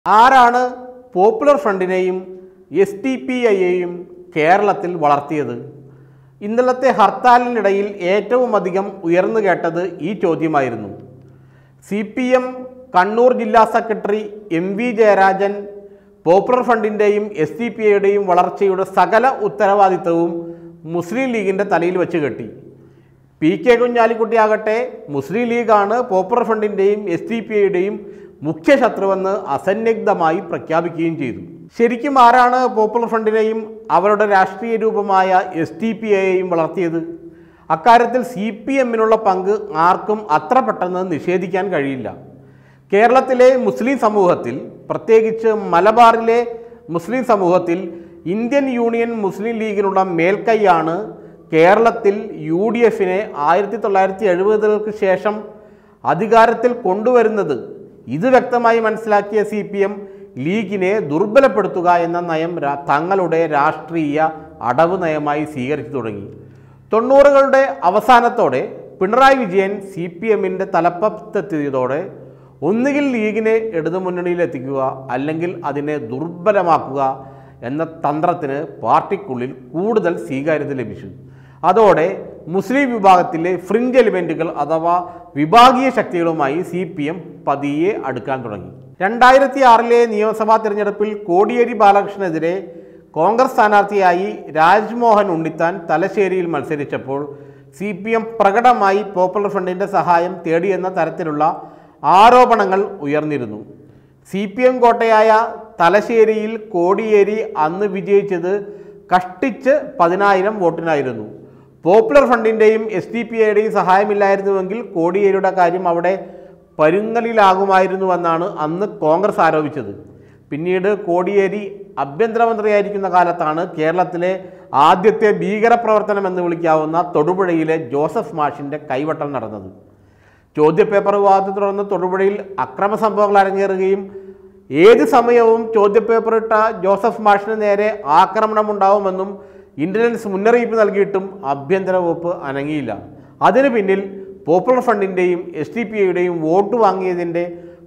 ആരാണ് പോപ്പുലർ ഫ്രണ്ടിനെയും S T P ഐയെയും കേരളത്തിൽ വളർത്തിയത് ഇന്നലത്തെ ഹർത്താലിനിടയിൽ ഏറ്റവും അധികം ഉയർന്നു കേട്ടത് ഈ ചോദ്യമായിരുന്നു സി പി എം കണ്ണൂർ ജില്ലാ secretary M V Jayarajan popular ഫ്രണ്ടിൻ്റെയും എസ് ഡി പി ഐയുടെയും വളർച്ചയുടെ സകല ഉത്തരവാദിത്തവും മുസ്ലിം ലീഗിൻ്റെ തലയിൽ വെച്ച് കെട്ടി പി കെ കുഞ്ഞാലിക്കുട്ടിയാകട്ടെ മുസ്ലിം ലീഗാണ് പോപ്പുലർ ഫ്രണ്ടിൻ്റെയും എസ് ഡി പി ഐയുടെയും മുഖ്യ ശത്രുവെന്ന് അസന്നിഗ്ധമായി പ്രഖ്യാപിക്കുകയും ചെയ്തു ശരിക്കും ആരാണ് പോപ്പുലർ ഫ്രണ്ടിനെയും അവരുടെ രാഷ്ട്രീയ രൂപമായ എസ് ഡി പി ഐയെയും വളർത്തിയത് അക്കാര്യത്തിൽ സി പി എമ്മിനുള്ള പങ്ക് ആർക്കും അത്ര പെട്ടെന്ന് നിഷേധിക്കാൻ കഴിയില്ല കേരളത്തിലെ മുസ്ലിം സമൂഹത്തിൽ പ്രത്യേകിച്ച് മലബാറിലെ മുസ്ലിം സമൂഹത്തിൽ ഇന്ത്യൻ യൂണിയൻ മുസ്ലിം ലീഗിനുള്ള മേൽക്കൈയാണ് കേരളത്തിൽ യു ഡി എഫിനെ ആയിരത്തി തൊള്ളായിരത്തി എഴുപതുകൾക്ക് ശേഷം അധികാരത്തിൽ കൊണ്ടുവരുന്നത് ഇത് വ്യക്തമായി മനസ്സിലാക്കിയ സി പി എം ലീഗിനെ ദുർബലപ്പെടുത്തുക എന്ന നയം രാ- തങ്ങളുടെ രാഷ്ട്രീയ അടവ് നയമായി സ്വീകരിച്ചു തുടങ്ങി തൊണ്ണൂറുകളുടെ അവസാനത്തോടെ പിണറായി വിജയൻ സി പി എമ്മിൻ്റെ തലപ്പത്തെത്തിയതോടെ ഒന്നുകിൽ ലീഗിനെ ഇടതുമുന്നണിയിലെത്തിക്കുക അല്ലെങ്കിൽ അതിനെ ദുർബലമാക്കുക എന്ന തന്ത്രത്തിന് പാർട്ടിക്കുള്ളിൽ കൂടുതൽ സ്വീകാര്യത ലഭിച്ചു അതോടെ മുസ്ലിം വിഭാഗത്തിലെ ഫ്രിഞ്ച് എലിമെൻറ്റുകൾ അഥവാ വിഭാഗീയ ശക്തികളുമായി സി പി എം പതിയെ അടുക്കാൻ തുടങ്ങി രണ്ടായിരത്തി ആറിലെ നിയമസഭാ തിരഞ്ഞെടുപ്പിൽ കോടിയേരി ബാലകൃഷ്ണനെതിരെ കോൺഗ്രസ് സ്ഥാനാർത്ഥിയായി രാജ്മോഹൻ ഉണ്ണിത്താൻ തലശ്ശേരിയിൽ മത്സരിച്ചപ്പോൾ സി പി എം പ്രകടമായി പോപ്പുലർ ഫ്രണ്ടിൻ്റെ സഹായം തേടിയെന്ന തരത്തിലുള്ള ആരോപണങ്ങൾ ഉയർന്നിരുന്നു സി പി എം കോട്ടയായ തലശ്ശേരിയിൽ കോടിയേരി അന്ന് വിജയിച്ചത് കഷ്ടിച്ച് പതിനായിരം വോട്ടിനായിരുന്നു പോപ്പുലർ ഫ്രണ്ടിൻ്റെയും എസ് ഡി പി ഐയുടെയും സഹായമില്ലായിരുന്നുവെങ്കിൽ കോടിയേരിയുടെ കാര്യം അവിടെ പരുങ്ങലിലാകുമായിരുന്നുവെന്നാണ് അന്ന് കോൺഗ്രസ് ആരോപിച്ചത് പിന്നീട് കോടിയേരി ആഭ്യന്തരമന്ത്രിയായിരിക്കുന്ന കാലത്താണ് കേരളത്തിലെ ആദ്യത്തെ ഭീകരപ്രവർത്തനം എന്ന് വിളിക്കാവുന്ന തൊടുപുഴയിലെ ജോസഫ് മാഷിൻ്റെ കൈവട്ടം നടന്നത് ചോദ്യപേപ്പർ വിവാദത്തെ തുടർന്ന് തൊടുപുഴയിൽ അക്രമ സംഭവങ്ങൾ അരങ്ങേറുകയും ഏത് സമയവും ചോദ്യപേപ്പർ ഇട്ട ജോസഫ് മാഷിന് നേരെ ആക്രമണം ഉണ്ടാവുമെന്നും ഇന്റലിജൻസ് മുന്നറിയിപ്പ് നൽകിയിട്ടും ആഭ്യന്തര വകുപ്പ് അനങ്ങിയില്ല അതിനു പിന്നിൽ പോപ്പുലർ ഫ്രണ്ടിൻ്റെയും എസ് ഡി പി ഐയുടെയും വോട്ട് വാങ്ങിയതിൻ്റെ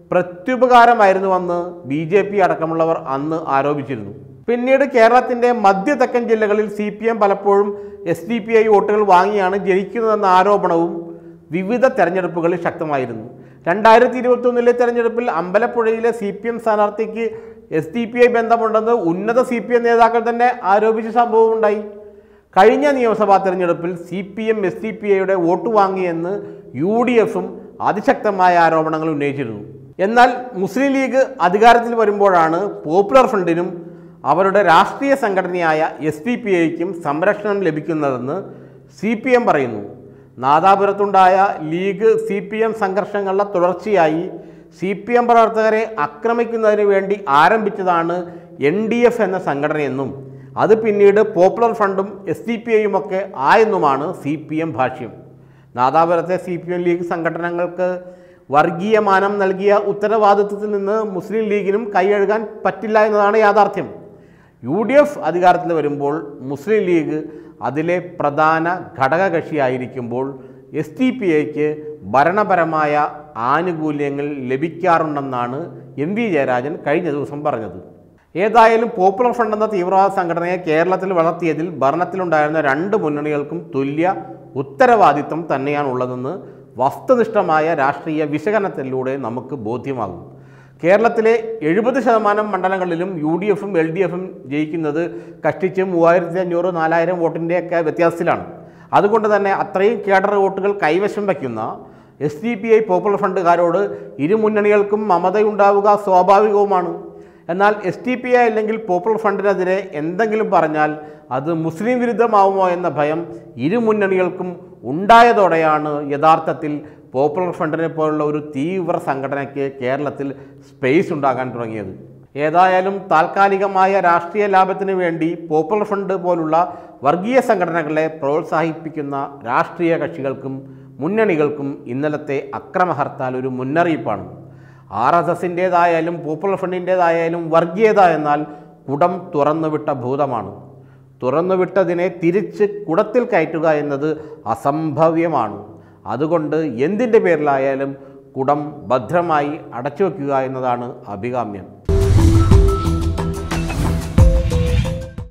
പ്രത്യുപകാരമായിരുന്നുവെന്ന് ബി ജെ പി അടക്കമുള്ളവർ അന്ന് ആരോപിച്ചിരുന്നു പിന്നീട് കേരളത്തിൻ്റെ മധ്യ തെക്കൻ ജില്ലകളിൽ സി പി എം പലപ്പോഴും എസ് ഡി പി ഐ വോട്ടുകൾ വാങ്ങിയാണ് ജയിക്കുന്നതെന്ന ആരോപണവും വിവിധ തെരഞ്ഞെടുപ്പുകളിൽ ശക്തമായിരുന്നു രണ്ടായിരത്തി ഇരുപത്തൊന്നിലെ തെരഞ്ഞെടുപ്പിൽ അമ്പലപ്പുഴയിലെ സി പി എം സ്ഥാനാർത്ഥിക്ക് എസ് ഡി പി ഐ ബന്ധമുണ്ടെന്ന് ഉന്നത സി പി എം നേതാക്കൾ തന്നെ ആരോപിച്ച സംഭവമുണ്ടായി കഴിഞ്ഞ നിയമസഭാ തെരഞ്ഞെടുപ്പിൽ C P M S D P ഐയുടെ വോട്ട് വാങ്ങിയെന്ന് യു ഡി എഫും അതിശക്തമായ ആരോപണങ്ങൾ ഉന്നയിച്ചിരുന്നു എന്നാൽ മുസ്ലിം ലീഗ് അധികാരത്തിൽ വരുമ്പോഴാണ് പോപ്പുലർ ഫ്രണ്ടിനും അവരുടെ രാഷ്ട്രീയ സംഘടനയായ എസ് ഡി പി ഐക്കും സംരക്ഷണം ലഭിക്കുന്നതെന്ന് സി പി എം പറയുന്നു നാദാപുരത്തുണ്ടായ ലീഗ് സി പി എം സംഘർഷങ്ങളുടെ തുടർച്ചയായി സി പി എം പ്രവർത്തകരെ ആക്രമിക്കുന്നതിന് വേണ്ടി ആരംഭിച്ചതാണ് എൻ ഡി എഫ് എന്ന സംഘടനയെന്നും അത് പിന്നീട് പോപ്പുലർ ഫ്രണ്ടും എസ് ഡി പി ഐയുമൊക്കെ ആയെന്നുമാണ് സി പി എം ഭാഷ്യം നാദാപുരത്തെ സി പി എം ലീഗ് സംഘടനകൾക്ക് വർഗീയ മാനം നൽകിയ ഉത്തരവാദിത്വത്തിൽ നിന്ന് മുസ്ലിം ലീഗിനും കൈയഴുകാൻ പറ്റില്ല എന്നതാണ് യാഥാർത്ഥ്യം യു ഡി എഫ് അധികാരത്തിൽ വരുമ്പോൾ മുസ്ലിം ലീഗ് അതിലെ പ്രധാന ഘടകകക്ഷിയായിരിക്കുമ്പോൾ എസ് ടി പി ഐക്ക് ഭരണപരമായ ആനുകൂല്യങ്ങൾ ലഭിക്കാറുണ്ടെന്നാണ് എം വി ജയരാജൻ കഴിഞ്ഞ ദിവസം പറഞ്ഞത് ഏതായാലും പോപ്പുലർ ഫ്രണ്ട് എന്ന തീവ്രവാദ സംഘടനയെ കേരളത്തിൽ വളർത്തിയതിൽ ഭരണത്തിലുണ്ടായിരുന്ന രണ്ട് മുന്നണികൾക്കും തുല്യ ഉത്തരവാദിത്വം തന്നെയാണുള്ളതെന്ന് വസ്തുനിഷ്ഠമായ രാഷ്ട്രീയ വിശകലനത്തിലൂടെ നമുക്ക് ബോധ്യമാകും കേരളത്തിലെ എഴുപത് ശതമാനം മണ്ഡലങ്ങളിലും യു ഡി എഫും എൽ ഡി എഫും ജയിക്കുന്നത് കഷ്ടിച്ച് മൂവായിരത്തി അഞ്ഞൂറ് നാലായിരം വോട്ടിൻ്റെയൊക്കെ വ്യത്യാസത്തിലാണ് അതുകൊണ്ട് തന്നെ അത്രയും കേഡർ വോട്ടുകൾ കൈവശം വയ്ക്കുന്ന S D P I popular ഫ്രണ്ടുകാരോട് ഇരു മുന്നണികൾക്കും മമതയുണ്ടാവുക സ്വാഭാവികവുമാണ് എന്നാൽ എസ് ടി പി ഐ അല്ലെങ്കിൽ പോപ്പുലർ ഫ്രണ്ടിനെതിരെ എന്തെങ്കിലും പറഞ്ഞാൽ അത് മുസ്ലിം വിരുദ്ധമാവുമോ എന്ന ഭയം ഇരു മുന്നണികൾക്കും ഉണ്ടായതോടെയാണ് യഥാർത്ഥത്തിൽ പോപ്പുലർ ഫ്രണ്ടിനെ പോലുള്ള ഒരു തീവ്ര സംഘടനയ്ക്ക് കേരളത്തിൽ സ്പേസ് ഉണ്ടാകാൻ തുടങ്ങിയത് ഏതായാലും താൽക്കാലികമായ രാഷ്ട്രീയ ലാഭത്തിന് വേണ്ടി പോപ്പുലർ ഫ്രണ്ട് പോലുള്ള വർഗീയ സംഘടനകളെ പ്രോത്സാഹിപ്പിക്കുന്ന രാഷ്ട്രീയ കക്ഷികൾക്കും മുന്നണികൾക്കും ഇന്നലത്തെ അക്രമ ഹർത്താൽ ഒരു മുന്നറിയിപ്പാണ് ആർ എസ് എസിൻ്റേതായാലും പോപ്പുലർ ഫ്രണ്ടിൻ്റേതായാലും വർഗീയത എന്നാൽ കുടം തുറന്നുവിട്ട ഭൂതമാണ് തുറന്നുവിട്ടതിനെ തിരിച്ച് കുടത്തിൽ കയറ്റുക എന്നത് അസംഭവ്യമാണ് അതുകൊണ്ട് എന്തിൻ്റെ പേരിലായാലും കുടം ഭദ്രമായി അടച്ചു വയ്ക്കുക എന്നതാണ് അഭികാമ്യം